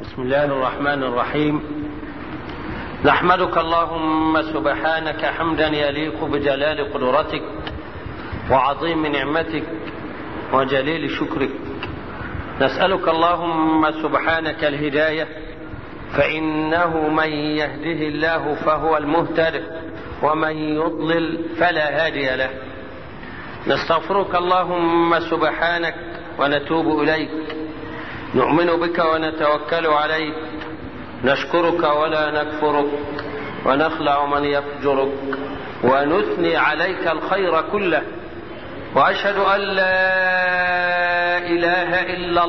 بسم الله الرحمن الرحيم نحمدك اللهم سبحانك حمدا يليق بجلال قدرتك وعظيم نعمتك وجليل شكرك نسألك اللهم سبحانك الهداية فإنه من يهده الله فهو المهتد ومن يضلل فلا هادي له نستغفرك اللهم سبحانك ونتوب إليك نؤمن بك ونتوكل عليك نشكرك ولا نكفرك ونخلع من يفجرك ونثني عليك الخير كله واشهد ان لا اله الا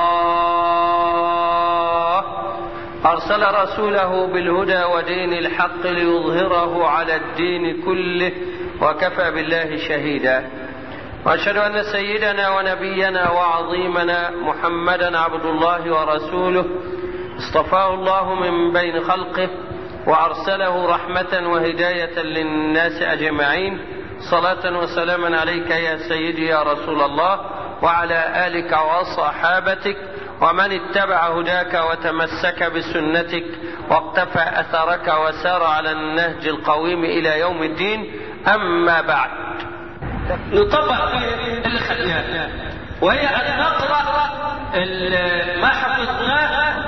الله ارسل رسوله بالهدى ودين الحق ليظهره على الدين كله وكفى بالله شهيدا واشهد ان سيدنا ونبينا وعظيمنا محمدا عبد الله ورسوله اصطفاه الله من بين خلقه وارسله رحمه وهدايه للناس اجمعين صلاه وسلاما عليك يا سيدي يا رسول الله وعلى الك وصحابتك ومن اتبع هداك وتمسك بسنتك واقتفى اثرك وسار على النهج القويم الى يوم الدين اما بعد نطبق فيه الخليات وهي ان نقرا ما حفظناه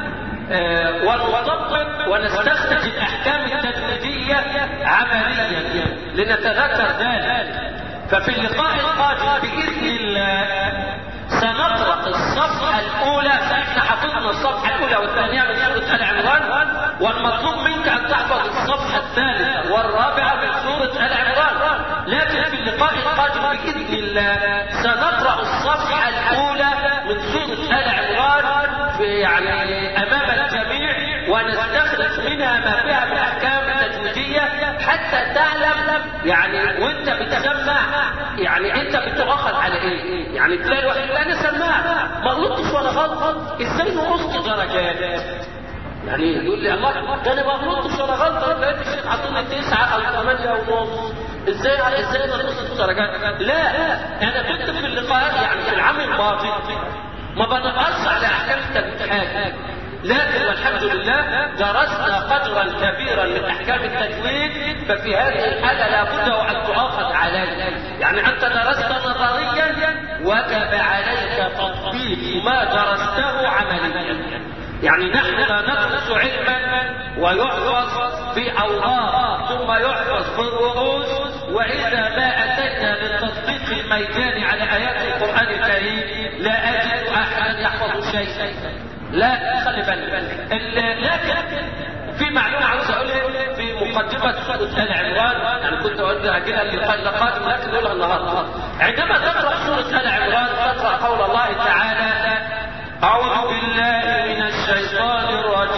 ونطبق ونستخرج الاحكام التجويديه عمليا لنتذكر ذلك ففي اللقاء القادم باذن الله سنقرا الصفحه الاولى فاحنا حفظنا الصفحه الاولى والثانيه من سوره ال عمران والمطلوب منك ان تحفظ الصفحه الثالثه والرابعه من سوره ال عمران لكن في اللقاء القادم باذن الله سنقرا الصفحه الاولى من سوره ال عمران في يعني امام الجميع ونستخرج منها ما فيها من احكام تجويديه حتى تعلم يعني وانت بتسمع يعني انت بتؤخذ على ايه؟ يعني تلاقي واحد انا سماع ما غلطتش ولا غلط ازاي نقص درجات؟ يعني يقول لي الله ده انا ما غلطتش ولا غلط لقيت الشيخ عطوني تسعه او ثمانيه ونص ازاي ازاي نقص درجات؟ لا انا كنت في اللقاء يعني في العام الماضي ما بنقص على احكام التجويد لكن والحمد لله درسنا قدرا كبيرا من احكام التجويد ففي هذه الحاله لابد وان تؤاخذ عليه يعني انت درست نظريا وجب عليك تطبيق ما درسته عمليا يعني نحن لا ندرس علما ويحفظ في اوراق ثم يحفظ في الرؤوس واذا ما اتينا للتطبيق الميداني على ايات القران الكريم لا اجد احدا يحفظ شيئا لا خلي بالك لكن في معلومه عاوز اقولها في مقدمه سوره ال عمران يعني كنت اود اجلها اللقاء القادم لكن اقولها النهارده عندما تقرا سوره ال عمران تقرا قول الله تعالى اعوذ بالله من الشيطان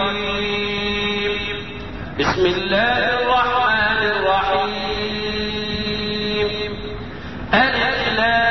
الرجيم بسم الله الرحمن الرحيم الف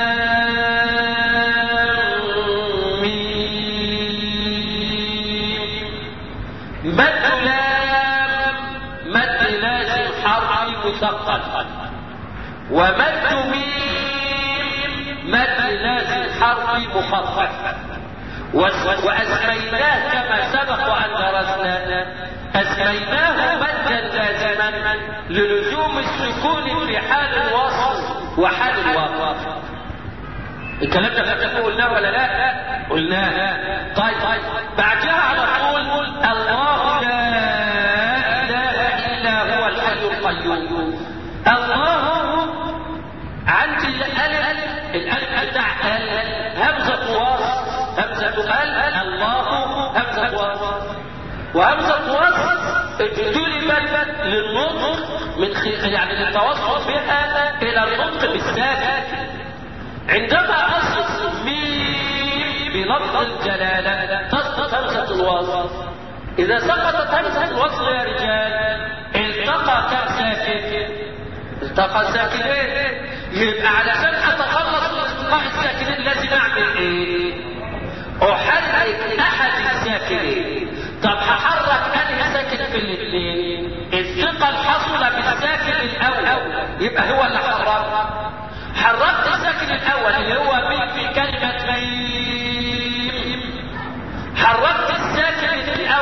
مد لام مد لازم حرف مثقل ومد ميم مد لازم حرف مخفف واسميناه كما سبق وان درسنا اسميناه مدا لازما للزوم السكون في حال الوصل وحال الوقف الكلام ده فاكر قلناه ولا لا؟ قلناه طيب طيب بعدها على طول الله لا اله الا هو الحي القيوم الله عندي الالف الالف بتاع همزه وصل همزه ال الله همزه وصل وهمزه وصل اجتلبت للنطق من خ... يعني للتوصل بها الى النطق بالساكن عندما أصل ميم بلفظ الجلالة تسقط همزة الوصل إذا سقطت همزة الوصل يا رجال التقى كم ساكن؟ التقى ساكنين يبقى علشان أتخلص من التقاء الساكنين لازم أعمل إيه؟ أحرك أحد الساكنين طب هحرك أنهي ساكن في الاثنين؟ الثقل حصل بالساكن الأول يبقى هو اللي حرك حركت الساكن الاول اللي هو مين في كلمة ميم حركت الساكن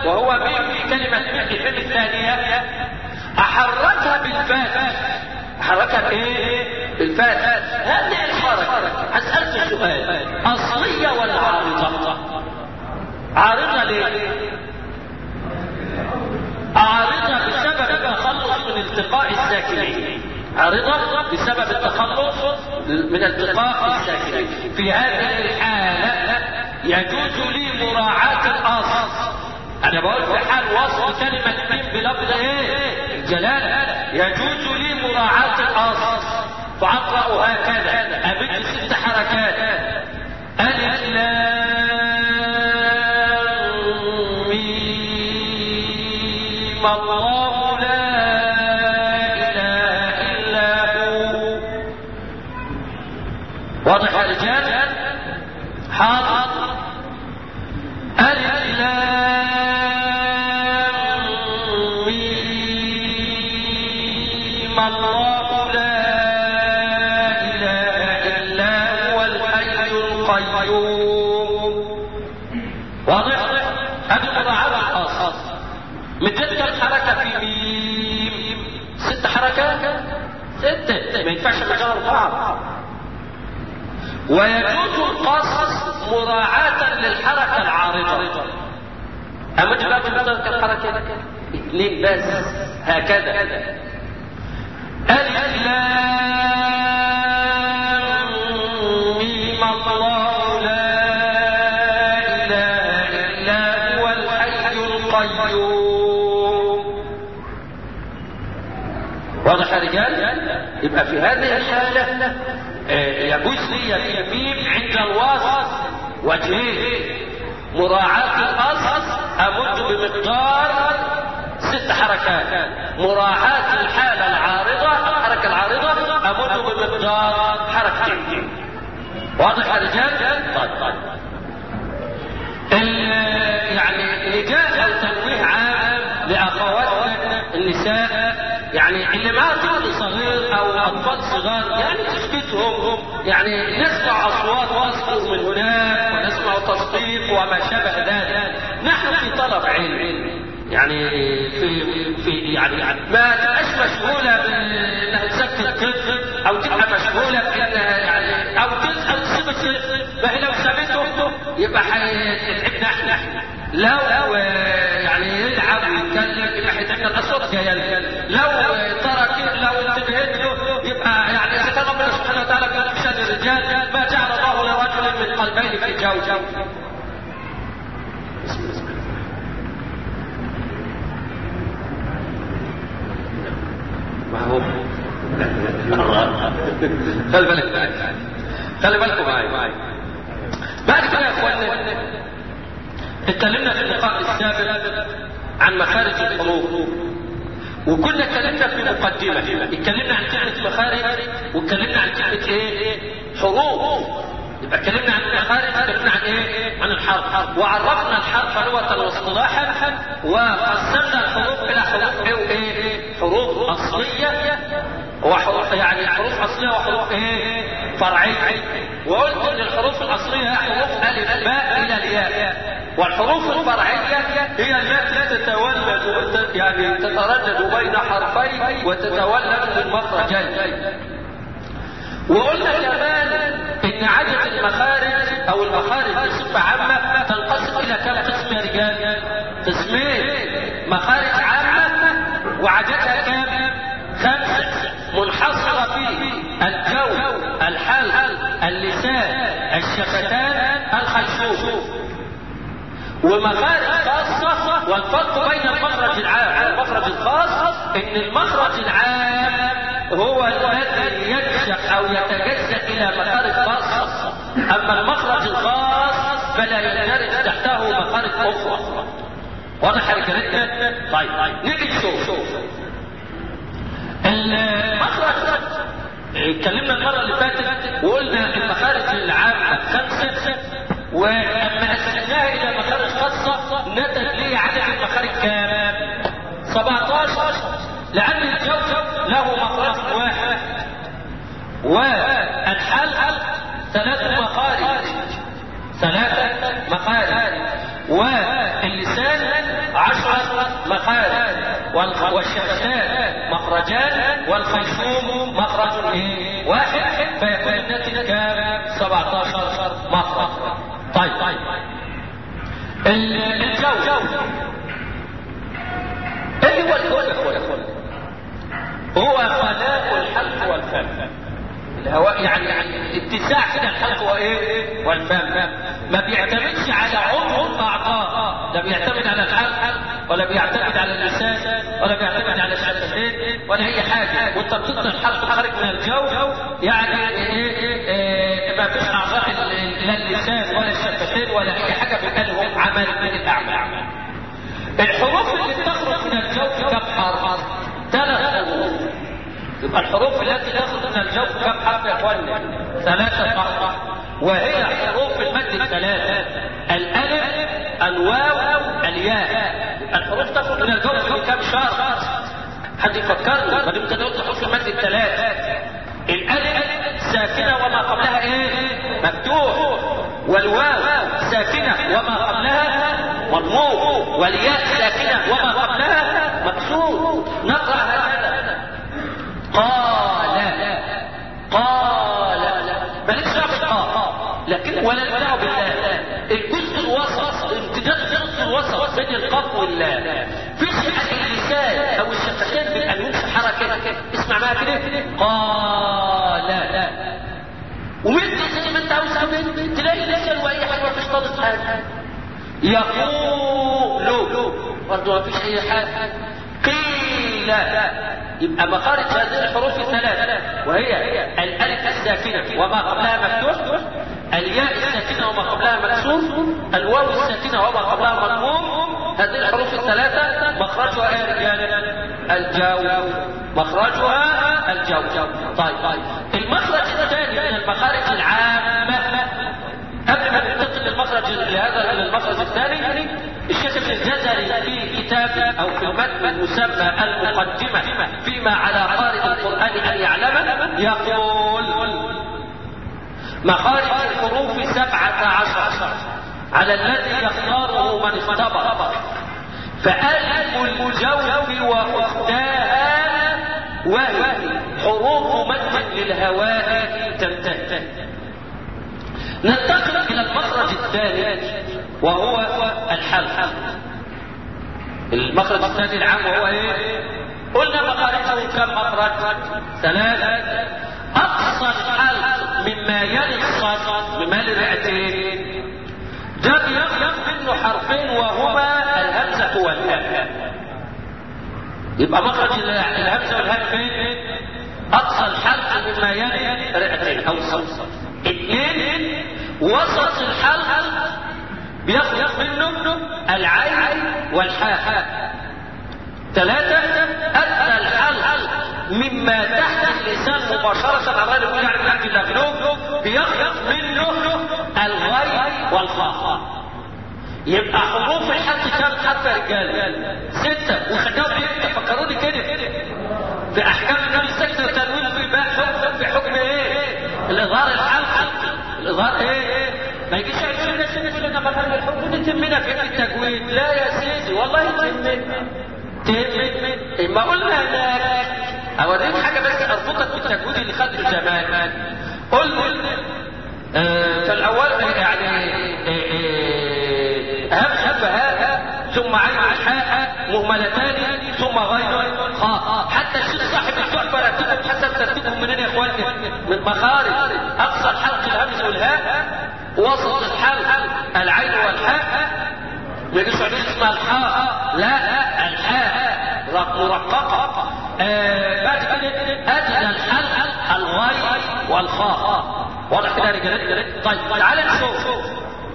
وهو ميم في كلمة الفم الثانية أحركها بالفاء أحركها بإيه؟ بالفاء هذه الحركة أسألت سؤال أصلية ولا عارضة؟ عارضة ليه؟ عارضة بسبب التخلص من التقاء الساكنين عارضة بسبب التخلص من التقاء الساكنين في هذه الحالة يجوز لي مراعاة الأصل أنا بقول في حال وصل كلمة من بلفظ إيه؟ الجلالة يجوز لي مراعاة الأصل فأقرأ هكذا أمد ست حركات ألف الله لا إله إلا هو واضح يا رجال حاضر ألف الله لا إله إلا هو الحي القيوم واضح هذه مضاعفة الأصل من تلك الحركة في ميم ست حركات ستة ما ينفعش مجال أربعة ويجوز القص مراعاة للحركة العارضة أما دلوقتي تلك الحركة اثنين بس هكذا ألف لام ميم الله لا إله إلا هو الحي القيوم واضح يا رجال يبقى في هذه الحالة يجوز لي في ميم عند الوصف وجهين مراعاة الأصل أمد بمقدار ست حركات مراعاة الحالة العارضة الحركة العارضة أمد بمقدار حركتين واضح يا رجال؟ طيب طيب يعني نداء أو تنويه عام لأخواتنا النساء يعني اللي معاه طفل صغير او اطفال صغار يعني تثبتهم يعني نسمع اصوات واصفر من هناك ونسمع تصفيق وما شابه ذلك نحن في طلب علم يعني في في يعني ما تبقاش مشغوله بانها تسكت الطفل او تبقى مشغوله بانها يعني او تسال تسيب الطفل ما هي لو سابته يبقى هيتعبنا احنا لو يعني يلعب ويتكلم يبقى هيتعبنا الاصوات جايه لو ترك لو انتبهت له يبقى يعني اذا كان ربنا سبحانه وتعالى في شان الرجال ما جعل الله لرجل من قلبين في جوف ما هو خلي بالك خلي بالكم معي بعد كده يا اخوانا اتكلمنا في اللقاء السابق عن مخارج الحروف وكنا اتكلمنا في مقدمة اتكلمنا عن كلمة مخارج واتكلمنا عن كلمة ايه حروف يبقى اتكلمنا عن المخارج اتكلمنا عن ايه عن الحرف وعرفنا الحرف لغة واصطلاحا وقسمنا الحروف الى حروف ايه وايه حروف اصلية وحروف يعني حروف اصلية وحروف ايه فرعية وقلت ان الحروف الاصلية حروف الف باء الى الياء والحروف الفرعية هي التي تتولد يعني تتردد بين حرفين وتتولد من مخرجين وقلنا كمان ان عدد المخارج او المخارج بصفة عامة تنقسم الى كم قسم يا رجال قسمين مخارج عامة وعددها كام خمسة منحصرة في الجو الحلق اللسان الشفتان الخيشوم ومخارج خاصة والفرق بين المخرج العام والمخرج الخاص ان المخرج العام هو الذي ينشأ او يتجزأ الى مخارج خاصة اما المخرج الخاص فلا يندرج تحته مخارج اخرى واضح يا رجالتنا؟ طيب نيجي نشوف المخرج اتكلمنا المرة اللي فاتت وقلنا المخارج العامة خمسة ولما قسمناها الى مخارج خاصة نتج لي عدد المخارج كام 17 لان الجوز له مخرج واحد والحلق ثلاث مخارج ثلاثة مخارج واللسان عشرة مخارج والخ- والشفتان مخرجان والخيشوم مخرج ايه؟ واحد فيكون الناتج كام؟ 17 مخرج طيب طيب ال- الجو ايه هو الجو هو خلاء الحلق والفم الهواء يعني يعني اتساع كده الحلق وايه والفم ما بيعتمدش على عضو الاعضاء لا بيعتمد على الحلق ولا بيعتمد على اللسان ولا بيعتمد على الشفتين ولا اي حاجه وانت بتطلع الحلق خارج من الجو يعني ايه إيه ما فيش اعضاء ال- لا اللسان ولا الشفتين ولا اي حاجه بيبقى لهم عمل من الاعمال الحروف اللي بتخرج من الجو كم حرف؟ ثلاث حروف يبقى الحروف التي تخرج من الجو كم حرف يا اخوانا؟ ثلاثة حرف وهي حروف المد الثلاثة الألف الواو الياء يبقى الحروف تخرج من الجو في كم شهر؟ حد يفكرني ما دام انت قلت حروف المد الثلاثة الألف ساكنة وما قبلها ايه؟ مفتوح والواو ساكنة وما قبلها مضموم والياء ساكنة وما قبلها مكسور نقرأ هكذا قال قال مالكش دعوه بالقاء لكن ولا دعوه بالله الجزء الوسط امتداد الجزء الوسط بين القاف والله في اللسان او الشفتين بيبقى يمشي حركه اسمع معايا كده قال ومد زي ما انت عاوز تعمل تلاقي اللسان واي حاجه ما فيش خالص حاجه يقول برضه ما فيش اي حاجه قيل يبقى مخارج هذه الحروف الثلاث وهي الالف الساكنه وما قبلها مفتوح الياء الساكنه وما قبلها مكسور الواو الساكنه وما قبلها مضموم هذه الحروف الثلاثه مخرجها ايه يا رجال الجو مخرجها الجو طيب طيب المخرج الثاني من المخارج العامه قبل ما ننتقل للمخرج لهذا المخرج الثاني الشيخ ابن الجزري في كتابه او في المتن المسمى المقدمه فيما على قارئ القران ان يعلمه يقول مخارج الحروف سبعة عشر على الذي يختاره من اختبر فألف الجوف وأختاها وهي حروف مد للهواء تنتهي ننتقل الى المخرج الثاني وهو الحلق المخرج الثاني العام وهو ايه قلنا مخارجه كم مخرج ثلاثة اقصى الحلق مما يلي الصدر مما يلي الرئتين ده بيخلق منه حرفين وهما الهمزة والهاء يبقى مخرج الهمزة والهاء فين اقصى الحلق مما يلي رئتين او الصوصة اثنين وسط الحلق بيخلق منه العين والحاء ثلاثة أدنى الحلق مما تحت اللسان مباشرة على غير يعني من عند الأغلوب بيخلق منه الغي والخاء يبقى حروف الحلق كام حرف يا رجال؟ ستة وخدوهم ايه؟ فكروني كده في أحكام النبي السكتة وتنوين في بقى حكم في حكم ايه؟ الإظهار الحلق الإظهار ايه؟ ما يجيش يقول لنا سنة يقول لنا مثلا الحكم دي تهمنا في التجويد لا يا سيدي والله تهمني تهمني ما قلنا هناك اوريك حاجه بس اربطك بالتجويد اللي خدته زمان قل آه فالاول يعني اهم حبه ها ثم عين الحاء مهملتان ثم غير خاء حتى الشيخ صاحب التحفه رتبهم حسب ترتيبهم منين يا اخواني من مخارج اقصى الحلق الهمز والهاء وسط الحلق العين والحاء ما يجيش يقول اسمها الحاء لا لا الحاء مرققه آه بعد كده ادنى الحلق الغاي والخاء واضح كده يا رجالات طيب تعالى نشوف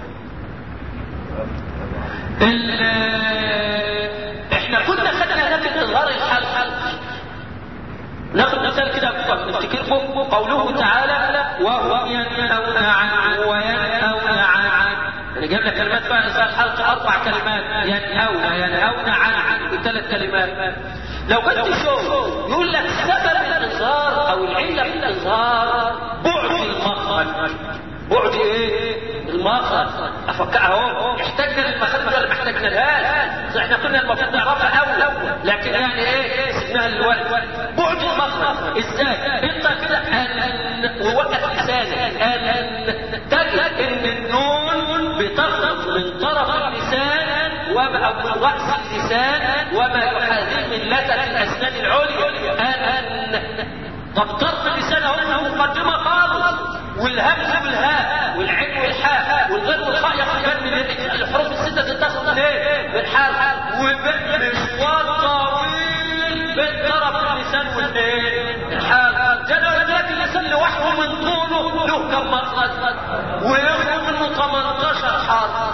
احنا كنا خدنا هناك اظهار الحلق ناخد مثال كده نفتكركم قوله تعالى وهم ينهون عنه وينهون عنه يعني جاب لك كلمات بقى إذا الحلق أربع كلمات ينهون ينهون عنه ثلاث كلمات لو كنت تشوف يقول لك سبب الإظهار أو العلة في الإظهار بعد المخرج بعد إيه؟ المخرج أفكر أهو احتاجنا للمخرج ولا ما احتاجنا لهاش احنا كنا المفروض نعرفها اول لكن يعني ايه سيبناها للوقت بعد المخرج ازاي انت كده ان ووقف لسانك ان تجد ان النون بتخرج من طرف اللسان وما او من راس اللسان وما يحاذيه من لثه الاسنان العليا ان طب طرف اللسان اهو مقدمه خالص والهمز والهاء والعين والحاء والغين والخاء ياخد من الحروف السته تتاخد من ايه؟ من حال مشوار طويل بين طرف اللسان والايه؟ الحال جدول ذات اللسان لوحده من طوله له كم مخرج وياخد منه 18 حرف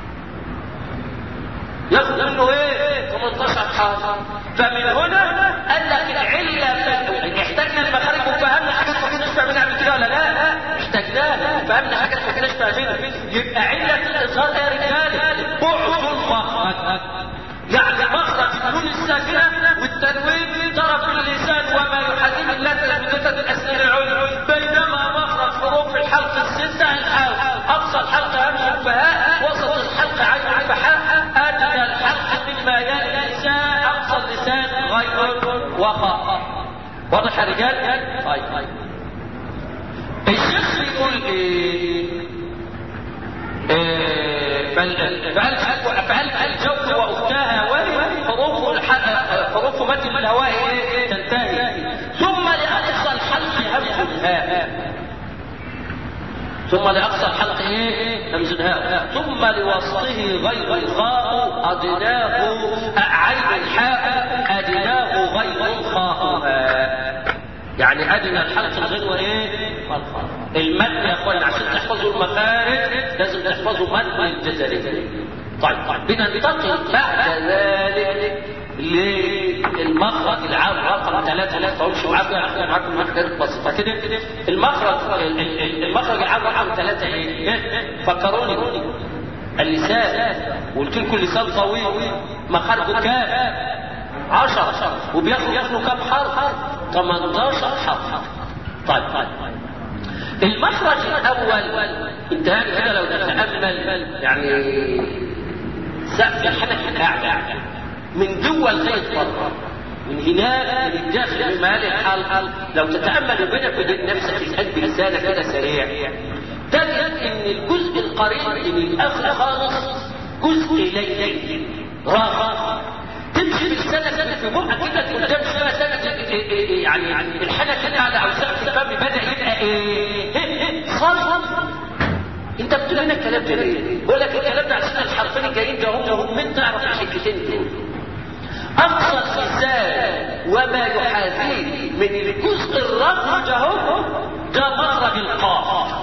ياخد منه ايه 18 حرف فمن هنا قال لك العله احتاجنا المخارج وفهمنا حاجات ما كناش فاهمينها قبل كده ولا لا احتاجناها فهمنا حاجات ما كناش فاهمينها يبقى عله الاظهار يا رجاله بعد المخرج يعني مخرج النون الساكنه والتنوين طرف اللسان وما يحدد اللثه بلثه الاسنان العليا بينما مخرج حروف الحلق السته الحلق اقصى الحلق همز فهاء وسط الحلق عين فحاء ادنى الحلق مما يلي اللسان اقصى اللسان غير وخاء واضح يا رجال؟ طيب الشيخ بيقول ايه؟ فهل فهل الجو واختها وهي حروف حروف مد الهواء تنتهي ثم لاقصى الحلق همز هاء ثم لأقصى الحلق ايه همز الهاء ثم لوسطه غير الخاء أدناه عين الحاء أدناه غير الخاء يعني أدنى الحلق الغير وايه المد يا اخوان عشان تحفظوا المخارج لازم تحفظوا مد الجزري طيب بننتقل بعد ذلك للمخرج العام رقم ثلاثة لا تقولش معاكم يعني معاكم حاجات بسيطة كده المخرج المخرج العام رقم ثلاثة ايه؟ فكروني اللسان قلت لكم اللسان طويل مخرجه كام؟ عشرة وبياخد ياخدوا كام حرف؟ 18 حرف طيب طيب المخرج الاول انت كده لو تتامل يعني سقف الحنك اعلى من جوه الخيط بره من هناك من الداخل بمال الحلقه لو تتامل بينك وبين نفسك الان بلسانك كده سريع تجد ان الجزء القريب من الاخر خالص جزء ليلي راغب تمشي بلسانك في بقك كده قدام شويه سنه يعني الحنك كده على اوساخ الفم بدا يبقى ايه صلصل انت بتقول لنا الكلام ده ليه؟ بقول لك الكلام ده عشان الحرفين الجايين ده هم هم من تعرف الحكتين دول اقصى اللسان وما يحاذيه من الجزء الرقم ده هو ده مخرج القاف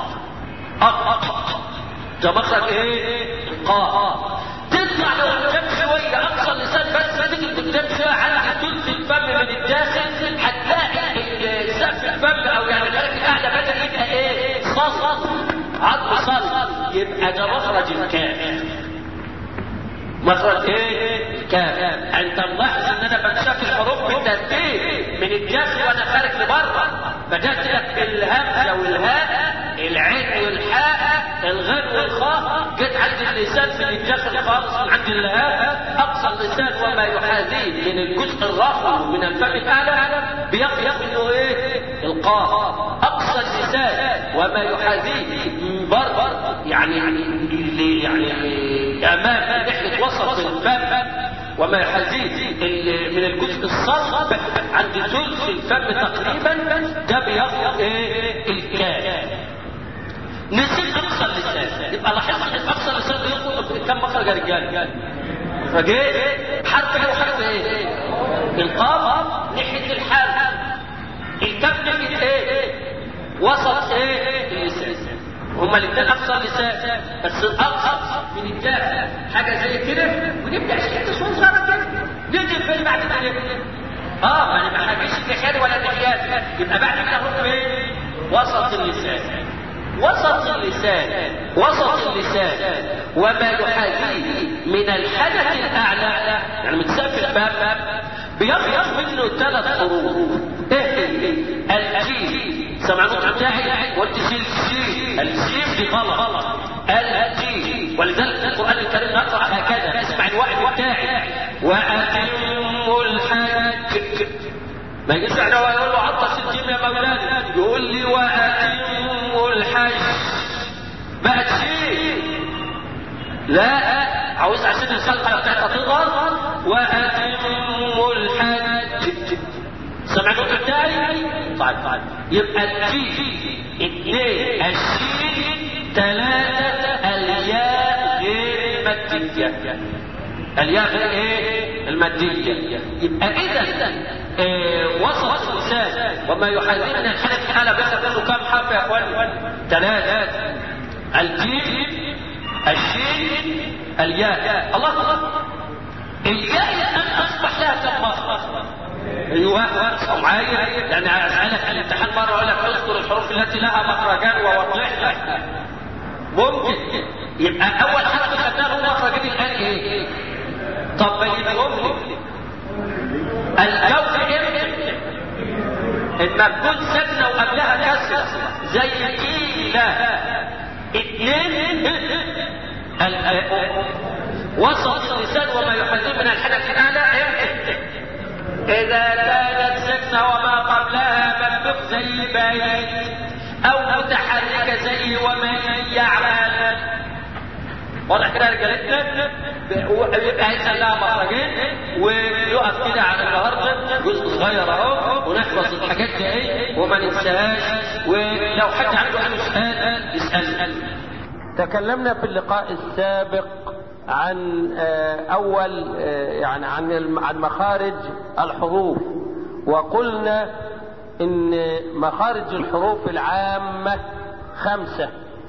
ده مخرج ايه؟ القاف تطلع لو قدام شويه اقصى اللسان بس تيجي قدام شويه عندك ثلث الفم من الداخل هتلاقي سقف الفم او يعني الخارج الاعلى بدا يبقى ايه؟ صلصل عظم صلصل يبقى ده مخرج الكاف مخرج ايه؟ الكاف انت ملاحظ ان انا بنشاف الحروف بالترتيب من الداخل وانا خارج لبره بدات لك بالهمزه والهاء العين والحاء الغين والخاء جيت عند اللسان من الداخل خالص من عند الهاء اقصى اللسان وما يحاذيه من الجزء الرخو من الفم الاعلى بيقف منه ايه؟ القاف اقصى اللسان وما يحاذيه من بر يعني يعني يعني امام ناحيه وسط الفم وما يحاذيه من الجزء الصلب عند ثلث الفم تقريبا ده بياخد ايه الكاف نسيت اقصى اللسان يبقى لاحظت اقصى اللسان بياخد كم مخرج يا رجال فجاء حرف ايه وحرف ايه القاف ناحيه الحال الكف ناحيه ايه وسط ايه اللسان هما الاثنين اقصى اللسان بس الاقصى من الداخل حاجه زي كده ونبدا حته شويه صغيره كده نيجي فين بعد كده اه ما انا ما هجيش الناحيه ولا الناحيه يبقى بعد كده احط ايه وسط اللسان وسط اللسان وسط اللسان وما يحاذيه من الحدث الاعلى يعني من سقف الفم بيخرج منه ثلاث حروف ايه الجيم سمع النطق بتاعي قلت شيل الجيم الجيم دي غلط الجيم ولذلك القران الكريم نقرا هكذا اسمع الوعد بتاعي وأتموا الحج ما يجيش احنا ويقول له عطش الجيم يا مولانا يقول لي وأتموا الحج بقت شيء لا عاوز عشان الخلقة بتاعتها تظهر وأتموا الحج سمعتوا التالي؟ طيب طيب يبقى الجي اثنين الشين ثلاثة الياء غير المادية الياء غير ايه؟ المادية يبقى إذا إيه وصف الإنسان وما يحاذي من الحدث الحالة بس منه كم حرف يا أخوان؟ ثلاثة الجيم الشين الياء الله الله الياء الآن أصبح لها كم مصدر ايوه معايا يعني اسالك في الامتحان مره اقول لك اذكر الحروف التي لها مخرجان ووضح لك ممكن يبقى اول حرف خدناه هو مخرجين الان ايه؟ طب ما يبقى الجوف امتى؟ اما تكون سكنه وقبلها كسره زي كيلا اثنين وسط اللسان وما يحذر من الحدث الاعلى امتى؟ إذا كانت سكنة وما قبلها ممدوح زي بيت أو متحركة زي ومن يعمل واضح كده يا رجالتنا يبقى هيسأل لها مخرجين ويقف كده على النهارده جزء صغير اهو ونحفظ الحاجات دي ايه وما ننساهاش ولو حد عنده اي سؤال يسأل تكلمنا في اللقاء السابق عن اول يعني عن عن مخارج الحروف وقلنا ان مخارج الحروف العامه خمسه